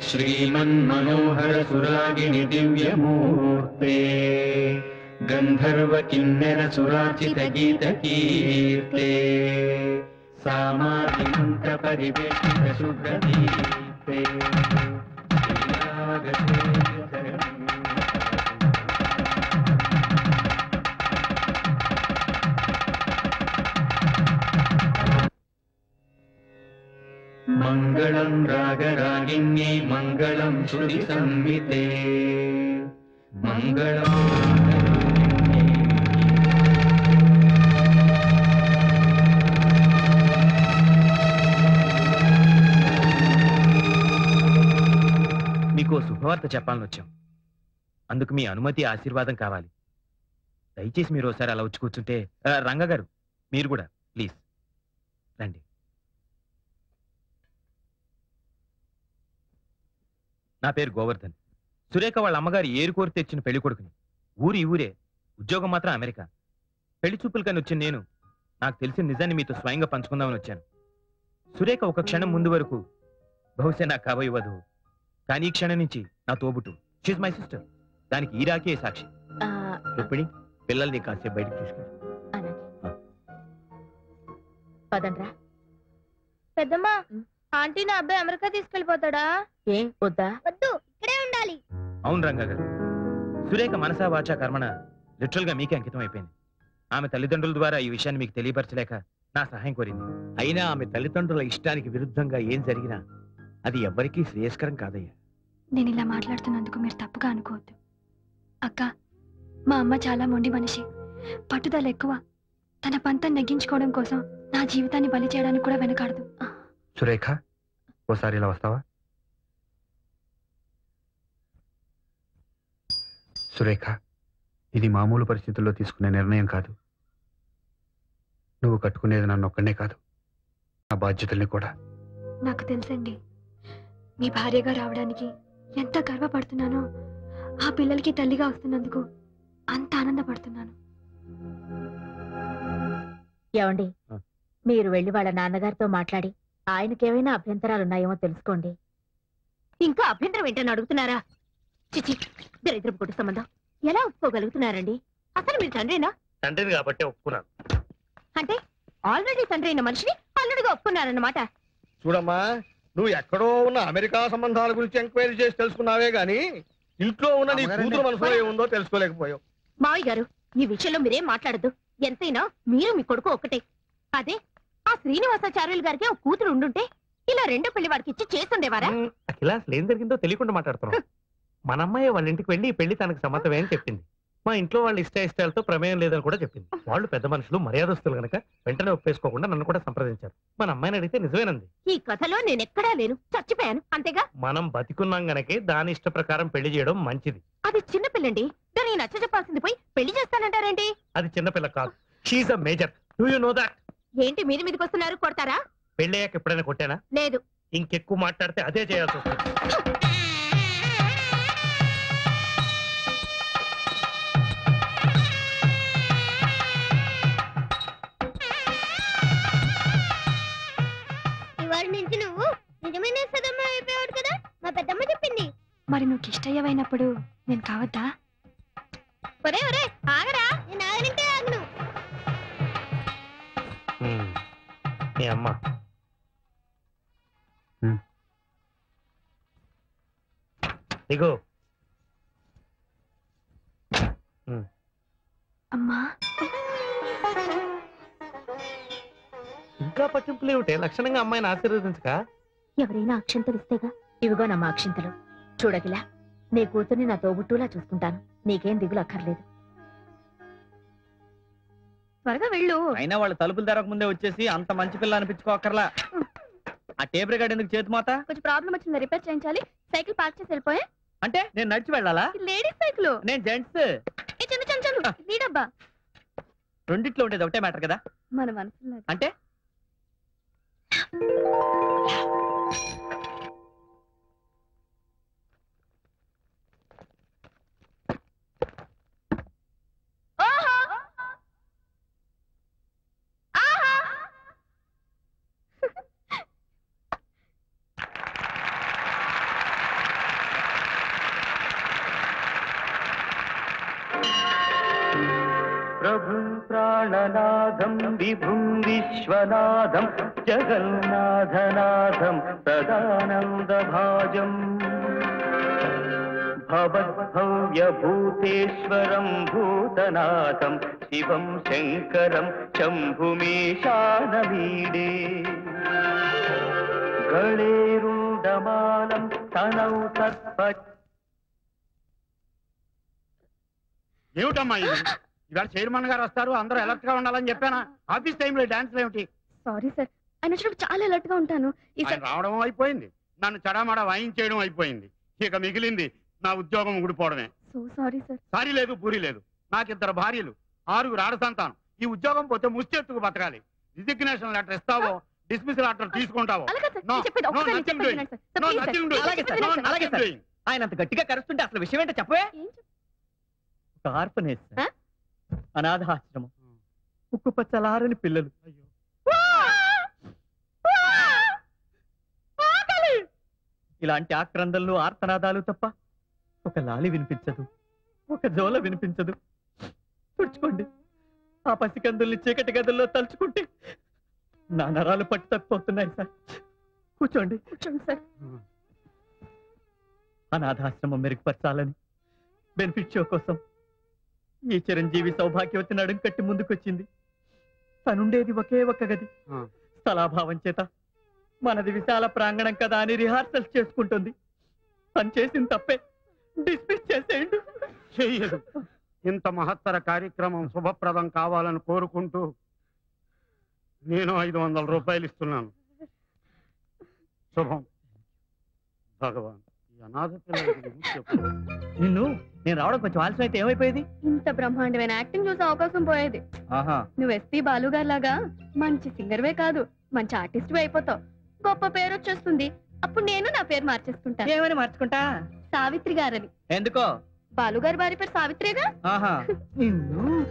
श्रीमन्मनोहर सुरागिणि दिव्यमूर्ते गन्धर्व किन्नर सुरार्चित गीतकीर्ते सामाधिमन्त्र परिवेष्टित शुभ्रदीप्ते मङ्गलं रागरागिन्यै मङ्गलं श्रुति संहिते मङ्गलं మీకు ఓ శుభవార్త చెప్పాలని వచ్చాం అందుకు మీ అనుమతి ఆశీర్వాదం కావాలి దయచేసి మీరు ఒకసారి అలా వచ్చి కూర్చుంటే ఆ, రంగ గారు మీరు కూడా ప్లీజ్ రండి నా పేరు గోవర్ధన్ సురేఖ వాళ్ళ అమ్మగారు ఏరు కోరి తెచ్చిన పెళ్లి కొడుకుని ఊరి ఈ ఊరే ఉద్యోగం మాత్రం అమెరికా పెళ్లి చూపులకని వచ్చిన నేను నాకు తెలిసిన నిజాన్ని మీతో స్వయంగా పంచుకుందామని వచ్చాను సురేఖ ఒక క్షణం ముందు వరకు బహుశా నాకు కాబోయే వధువు కానీ ఈ క్షణం నుంచి నా తోబుట్టు షీజ్ మై సిస్టర్ దానికి ఈ రాకే సాక్షి ఆ, రుక్మిణి పిల్లల్ని కాసేపు బయటకు తీసుకెళ్ళి అలాగే పదండ్రా పెద్దమ్మా ఆంటీ నా అబ్బాయి అమెరికా తీసుకెళ్లిపోతాడా ఏ వద్దా వద్దు ఇక్కడే ఉండాలి అవును రంగా గారు సురేఖ మనసా వాచా కర్మణ లిటరల్ గా మీకే అంకితం అయిపోయింది ఆమె తల్లిదండ్రుల ద్వారా ఈ విషయాన్ని మీకు తెలియపరచలేక నా సహాయం కోరింది అయినా ఆమె తల్లిదండ్రుల ఇష్టానికి విరుద్ధంగా ఏం జరిగినా అది ఎవ్వరికీ శ్రేయస్కరం కాదయ్యా నేను ఇలా మాట్లాడుతున్నందుకు మీరు తప్పుగా అనుకోవద్దు అక్క మా అమ్మ చాలా మొండి మనిషి పట్టుదల ఎక్కువ తన పంతం నెగ్గించుకోవడం కోసం నా జీవితాన్ని బలి చేయడానికి కూడా వెనకాడదు సురేఖ ఓసారి ఇలా వస్తావా సురేఖ ఇది మామూలు పరిస్థితుల్లో తీసుకునే నిర్ణయం కాదు నువ్వు కట్టుకునేది నన్ను ఒక్కనే కాదు నా బాధ్యతల్ని కూడా నాకు తెలుసండి మీ భార్యగా రావడానికి ఎంత గర్వపడుతున్నానో ఆ పిల్లలకి తల్లిగా వస్తున్నందుకు అంత ఆనందపడుతున్నాను ఏమండి ఆ. మీరు వెళ్ళి వాళ్ళ నాన్నగారితో మాట్లాడి ఆయనకేమైనా అభ్యంతరాలున్నాయేమో తెలుసుకోండి ఇంకా అభ్యంతరం ఏంటని అడుగుతున్నారా చిచి దరిద్రపు కొట్టు సంబంధం ఎలా ఒప్పుకోగలుగుతున్నారండి అసలు మీరు తండ్రినా తండ్రిని కాబట్టి ఒప్పుకున్నాను అంటే ఆల్రెడీ తండ్రి అయిన మనిషిని అల్లుడిగా ఒప్పుకున్నారన్నమాట చూడమ్మా నువ్వు ఎక్కడో ఉన్న అమెరికా సంబంధాల గురించి ఎంక్వైరీ చేసి తెలుసుకున్నావే గాని ఇంట్లో ఉన్న నీ కూతురు మనసులో ఏముందో తెలుసుకోలేకపోయావు మావయ్య గారు ఈ విషయంలో మీరేం మాట్లాడద్దు ఎంతైనా మీరు మీ కొడుకు ఒకటే అదే ఆ శ్రీనివాసాచార్యులు గారికి ఒక కూతురు ఉండుంటే ఇలా రెండో పెళ్లి వాడికి ఇచ్చి చేస్తుండేవారా అఖిల అసలు ఏం జరిగిందో తెలియకుండా మాట్లాడుతున్నాం మన అమ్మాయి వాళ్ళ ఇంటికి వెళ్ళి ఈ పెళ్లి తనకు సమ్మతమే అని చెప్పింది మా ఇంట్లో వాళ్ళ ఇష్ట ఇష్టాలతో ప్రమేయం లేదని కూడా చెప్పింది వాళ్ళు పెద్ద మనుషులు మర్యాదస్తులు గనక వెంటనే ఒప్పేసుకోకుండా నన్ను కూడా సంప్రదించారు మన అమ్మాయిని అడిగితే నిజమేనంది ఈ కథలో నేనెక్కడా లేను చచ్చిపోయాను అంతేగా మనం బతికున్నాం గనకే దాని ఇష్ట ప్రకారం పెళ్లి చేయడం మంచిది అది చిన్న పిల్లండి దాన్ని నచ్చ చెప్పాల్సింది పోయి పెళ్లి చేస్తానంటారేంటి అది చిన్నపిల్ల కాదు she's a major do you know that ఏంటి మీది మీదకి వస్తున్నారు కొడతారా పెళ్ళయ్యాక ఎప్పుడైనా కొట్టానా లేదు ఇంకెక్కువ మాట్లాడితే అదే చేయాల్సి వస్తుంది ఇవాళ నుంచి నువ్వు నిజమైన సదమ్మ అయిపోయాడు కదా మా పెద్దమ్మ చెప్పింది మరి నువ్వు ఇష్టయ్యవైనప్పుడు నేను కావద్దా ఒరే ఒరే ఆగరా నేను ఆగనంటే ఆగను హ్మ్. మీ అమ్మ హ్మ్. ఇగో అమ్మా ఇంకా పట్టింపులు ఏమిటే లక్షణంగా అమ్మాయిని ఆశీర్వదించక ఎవరైనా అక్షంతలు ఇస్తేగా ఇవిగో నమ్మ అక్షింతలు చూడగిలా నీ కూతుర్ని నా తోబుట్టులా చూసుకుంటాను నీకేం దిగులు అక్కర్లేదు త్వరగా వెళ్ళు అయినా వాళ్ళు తలుపులు తెరక ముందే వచ్చేసి అంత మంచి పిల్ల అనిపించుకోకర్లా ఆ టేప్ రికార్డ్ ఎందుకు చేతి మాత కొంచెం ప్రాబ్లం వచ్చింది రిపేర్ చేయించాలి సైకిల్ పార్క్ చేసి వెళ్ళిపోయా అంటే నేను నడిచి వెళ్ళాలా లేడీస్ సైకిల్ నేను జెంట్స్ ఏ చందు చందు చందు నీ డబ్బా రెండిట్లో ఉండేది ఒకటే మ్యాటర్ కదా మన మనసులో అంటే ప్రభుం ప్రాణనాథం విభుం విశ్వనాథం జగన్నాథనాథం సదానందభాజం భవద్భవ్యభూతేశ్వరం భూతనాథం శివం శంకరం శంభుమేశానమీడే గళేరుండమాలం తనౌ సర్ప ఏమిటమ్మా ఇది ఇవాళ చైర్మన్ గారు వస్తారు అందరూ అలర్ట్ గా ఉండాలని చెప్పానా ఆఫీస్ టైంలో డాన్స్ ఏమిటి సారీ సార్ ఆయన వచ్చినప్పుడు చాలా అలర్ట్ గా ఉంటాను ఆయన రావడం అయిపోయింది నన్ను చడామడా వాయించేయడం అయిపోయింది ఇక మిగిలింది నా ఉద్యోగం ఊడిపోవడమే సో సారీ సార్ సారీ లేదు పూరి లేదు నాకిద్దరు భార్యలు ఆరుగురు ఆడ సంతానం ఈ ఉద్యోగం పోతే ముష్టెత్తుకు బతకాలి రిజిగ్నేషన్ లెటర్ ఇస్తావో డిస్మిస్ లెటర్ తీసుకుంటావో అలాగే సార్ No, నేను చెప్పేది no, ఒక్కసారి nothing చెప్పేది doing. వినండి sir. No, Please, nothing sir. doing. అలాగే సార్, No, అలాగే nothing సార్. doing. ఆయన అంత గట్టిగా కరుస్తుంటే అసలు విషయం ఏంటో చెప్పవే ఏం చెప్- ఒక ఆర్ఫనేజ్ ఆ? అనాథాశ్రమం ఉక్కు పచ్చలారని పిల్లలు ఇలాంటి ఆక్రందనలు ఆర్తనాదాలు తప్ప ఒక లాలి వినిపించదు ఒక జోల వినిపించదు తుడుచుకోండి ఆ పసికందుల్ని చీకటి గదుల్లో తలుచుకుంటే నా నరాలు పట్టు తప్పిపోతున్నాయి సార్ కూర్చోండి కూర్చోండి సార్ అనాథాశ్రమం మెరుగుపరచాలని బెనిఫిట్ షో కోసం ఈ చిరంజీవి సౌభాగ్యవతి నడుం కట్టి ముందుకొచ్చింది తనుండేది ఒకే ఒక్క గది ఆ. స్థలాభావం చేత మనది విశాల ప్రాంగణం కదా అని రిహార్సల్స్ చేసుకుంటుంది తను చేసిన తప్పే డిస్మిస్ చేసేయండి చెయ్యదు ఇంత మహత్తర కార్యక్రమం శుభప్రదం కావాలని కోరుకుంటూ నేను ఐదు వందల రూపాయలు ఇస్తున్నాను శుభం భగవాన్ ఈ అనాథ పిల్లల గురించి చెప్పు. నిన్ను నేను రావడం కొంచెం ఆలస్యం అయితే ఏమైపోయేది ఇంత బ్రహ్మాండమైన యాక్టింగ్ చూసే అవకాశం పోయేది ఆహా నువ్వు ఎస్పీ బాలుగారు లాగా మంచి సింగర్వే కాదు మంచి ఆర్టిస్ట్ అయిపోతావు గొప్ప పేరు వచ్చేస్తుంది అప్పుడు నేను నా పేరు మార్చేసుకుంటా ఏమని మార్చుకుంటా సావిత్రి గారని ఎందుకో బాలుగారి భార్య పేరు సావిత్రిగా ఆహా నిన్ను